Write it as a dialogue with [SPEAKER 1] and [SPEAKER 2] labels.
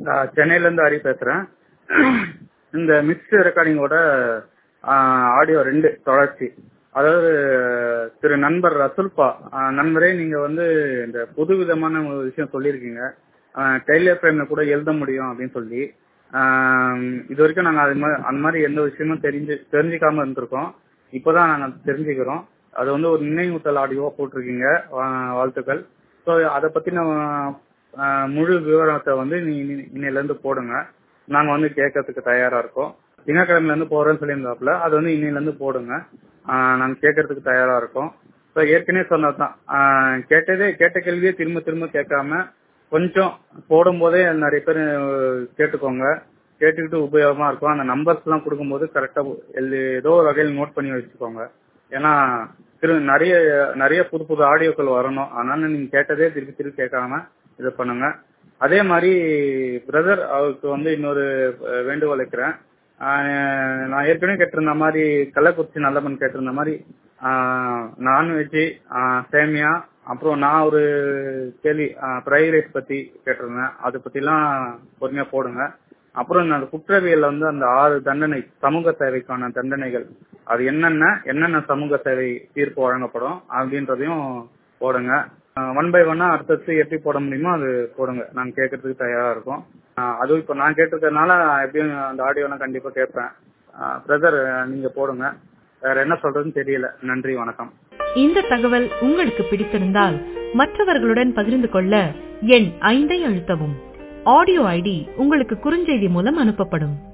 [SPEAKER 1] நான் சென்னையிலேருந்து ஹரி பேசுகிறேன் இந்த மிக்ஸ்டு ரெக்கார்டிங்கோட ஆடியோ ரெண்டு தொடர்ச்சி அதாவது திரு நண்பர் ரசுல்பா ஆஹ் நண்பரே நீங்கள் வந்து இந்த புது விதமான ஒரு விஷயம் சொல்லியிருக்கீங்க டெய்லர் ஃப்ரேமில் கூட எழுத முடியும் அப்படின்னு சொல்லி ஆஹ் இது வரைக்கும் நாங்கள் அது மாதிரி அந்த மாதிரி எந்த விஷயமும் தெரிஞ்சு தெரிஞ்சுக்காம இருந்திருக்கோம் இப்போதான் நாங்கள் தெரிஞ்சுக்கிறோம் அது வந்து ஒரு நினைவூட்டல் ஆடியோவாக போட்டிருக்கீங்க வா- வாழ்த்துக்கள் ஸோ அதை பற்றின முழு விவரத்தை வந்து நீ நீ- இன்னையிலேருந்து போடுங்க நாங்கள் வந்து கேட்கறதுக்கு தயாராக இருக்கோம் திங்கக்கிழமையிலேருந்து போகிறேன்னு சொல்லியிருந்தாப்புல அது வந்து இன்னையிலேருந்து போடுங்க நாங்கள் கேட்கறதுக்கு தயாராக இருக்கோம் ஸோ ஏற்கனவே சொன்னது தான் கேட்டதே கேட்ட கேள்வியே திரும்ப திரும்ப கேட்காம கொஞ்சம் போடும்போதே நிறைய பேர் கேட்டுக்கோங்க கேட்டுக்கிட்டு உபயோகமாக இருக்கும் அந்த நம்பர்ஸ்லாம் கொடுக்கும்போது கரெக்டாக ஏதோ ஒரு வகையில் நோட் பண்ணி வச்சுக்கோங்க ஏன்னா திரு நிறைய நிறைய புது புது ஆடியோக்கள் வரணும் அதனால நீங்க கேட்டதே திருப்பி திருப்பி கேட்காம இது பண்ணுங்க அதே மாதிரி பிரதர் அவருக்கு வந்து இன்னொரு அஹ், வேண்டுகோள் வைக்கிறேன் ஆஹ், நான் ஏற்கனவே கேட்டிருந்த மாதிரி கள்ளக்குறிச்சி நல்லப்பன் கேட்டிருந்த மாதிரி நான்வெஜ்ஜு சேமியா அப்புறம் நான் ஒரு கேள்வி ஃப்ரைட் ரைஸ் பத்தி கேட்டிருந்தேன் அதை பத்திலாம் பொறுமையா போடுங்க அப்புறம் இந்த குற்றவியல்ல வந்து அந்த ஆறு தண்டனை சமூக சேவைக்கான தண்டனைகள் அது என்னென்ன என்னென்ன சமூக சேவை தீர்ப்பு வழங்கப்படும் அப்படின்றதையும் போடுங்க ஒன் பை ஒன்னா அடுத்தடுத்து எப்படி போட முடியுமோ அது போடுங்க நாங்க கேட்கறதுக்கு தயாரா இருக்கோம் ஆஹ் அதுவும் இப்போ நான் கேட்டிருக்கறதுனால எப்படியும் அந்த ஆடியோ நான் கண்டிப்பா கேட்பேன் பிரதர் நீங்க போடுங்க வேற என்ன சொல்றதுன்னு தெரியல நன்றி வணக்கம்
[SPEAKER 2] இந்த தகவல் உங்களுக்கு பிடித்திருந்தால் மற்றவர்களுடன் பகிர்ந்து கொள்ள எண் ஐந்தை அழுத்தவும் ஆடியோ ஐடி உங்களுக்கு குறுஞ்செய்தி மூலம் அனுப்பப்படும்